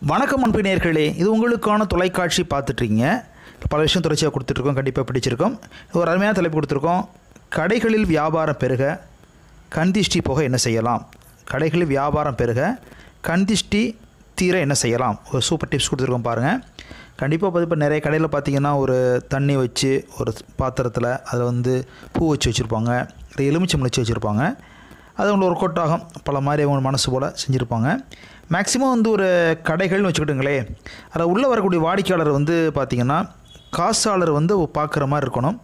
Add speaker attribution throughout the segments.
Speaker 1: வணக்கம் அன்பு நேயர்களே இது உங்களுக்கான தொலைக்காட்சி பார்த்துட்ருக்கீங்க பல விஷயம் தொடர்ச்சியாக கொடுத்துட்ருக்கோம் கண்டிப்பாக பிடிச்சிருக்கோம் ஒரு அருமையான தலைப்பு கொடுத்துருக்கோம் கடைகளில் வியாபாரம் பெருக கண்திஷ்டி போக என்ன செய்யலாம் கடைகளில் வியாபாரம் பெருக கண்திஷ்டி தீர என்ன செய்யலாம் ஒரு சூப்பர் டிப்ஸ் கொடுத்துருக்கோம் பாருங்கள் கண்டிப்பாக பார்த்து இப்போ நிறைய கடையில் பார்த்தீங்கன்னா ஒரு தண்ணி வச்சு ஒரு பாத்திரத்தில் அதில் வந்து பூ வச்சு வச்சுருப்பாங்க இல்லை எலுமிச்சம் வச்சு வச்சுருப்பாங்க அது அவங்களுக்கு ஒரு கொட்டாகும் பல மாதிரி அவங்க மனசு போல் செஞ்சுருப்பாங்க மேக்ஸிமம் வந்து ஒரு கடைகள்னு வச்சுக்கிட்டுங்களே அதில் உள்ளே வரக்கூடிய வாடிக்கையாளர் வந்து பார்த்திங்கன்னா காசாளர் வந்து பார்க்குற மாதிரி இருக்கணும்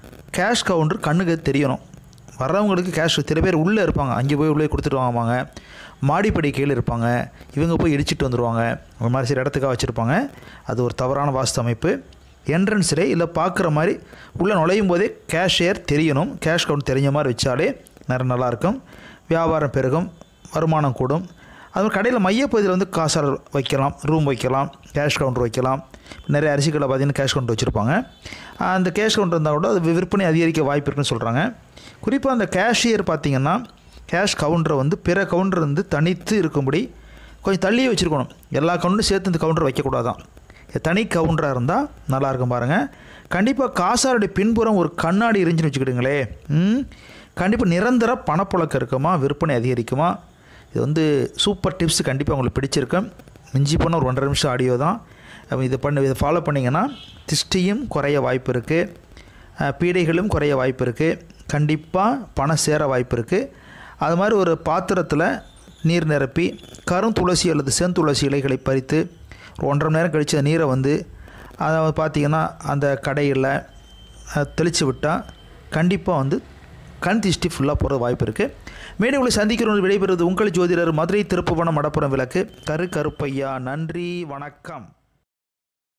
Speaker 1: கேஷ் கவுண்டர் கண்ணுக்கு தெரியணும் வர்றவங்களுக்கு கேஷ் சில பேர் உள்ளே இருப்பாங்க அங்கே போய் உள்ளே கொடுத்துட்டு வாங்குவாங்க மாடிப்படி கீழே இருப்பாங்க இவங்க போய் இடிச்சிட்டு வந்துடுவாங்க இந்த மாதிரி சில இடத்துக்காக வச்சுருப்பாங்க அது ஒரு தவறான வாஸ்து அமைப்பு என்ட்ரன்ஸில் இல்லை பார்க்குற மாதிரி உள்ளே நுழையும் போதே கேஷியர் தெரியணும் கேஷ் கவுண்ட் தெரிஞ்ச மாதிரி வச்சாலே நிறைய நல்லாயிருக்கும் வியாபாரம் பெருகும் வருமானம் கூடும் அது கடையில் மையப்பகுதியில் வந்து காசாளர் வைக்கலாம் ரூம் வைக்கலாம் கேஷ் கவுண்டர் வைக்கலாம் நிறைய அரிசிகளை பார்த்தீங்கன்னா கேஷ் கவுண்டர் வச்சுருப்பாங்க அந்த கேஷ் கவுண்டர் இருந்தால் கூட அது விற்பனை அதிகரிக்க வாய்ப்பு இருக்குன்னு சொல்கிறாங்க குறிப்பாக அந்த கேஷியர் பார்த்திங்கன்னா கேஷ் கவுண்டரை வந்து பிற கவுண்டர் வந்து தனித்து இருக்கும்படி கொஞ்சம் தள்ளியே வச்சுருக்கணும் எல்லா கவுண்டரும் சேர்த்து இந்த கவுண்டர் வைக்கக்கூடாதான் இது தனி கவுண்டராக இருந்தால் நல்லாயிருக்கும் பாருங்கள் கண்டிப்பாக காசாருடைய பின்புறம் ஒரு கண்ணாடி இருந்துச்சுன்னு வச்சுக்கிட்டுங்களே ம் கண்டிப்பாக நிரந்தர பணப்புழக்கம் இருக்குமா விற்பனை அதிகரிக்குமா இது வந்து சூப்பர் டிப்ஸ் கண்டிப்பாக உங்களுக்கு பிடிச்சிருக்கும் மிஞ்சி போன ஒரு ஒன்றரை நிமிஷம் ஆடியோ தான் அப்ப இதை பண்ணி இதை ஃபாலோ பண்ணிங்கன்னா திஷ்டியும் குறைய வாய்ப்பு இருக்குது பீடைகளும் குறைய வாய்ப்பு இருக்குது கண்டிப்பாக பணம் சேர வாய்ப்பு இருக்குது அது மாதிரி ஒரு பாத்திரத்தில் நீர் நிரப்பி கருந்துளசி அல்லது செந்துளசி இலைகளை பறித்து ஒரு ஒன்றரை மணி நேரம் கழித்து அந்த நீரை வந்து அதை பார்த்திங்கன்னா அந்த கடையில் தெளித்து விட்டால் கண்டிப்பாக வந்து கண் திஷ்டி ஃபுல்லாக போகிற வாய்ப்பு இருக்குது மேடம் உங்களை சந்திக்கிறவங்க விடைபெறுவது உங்கள் ஜோதிடர் மதுரை திருப்புவனம் மடப்புறம் விளக்கு கரு கருப்பையா நன்றி வணக்கம்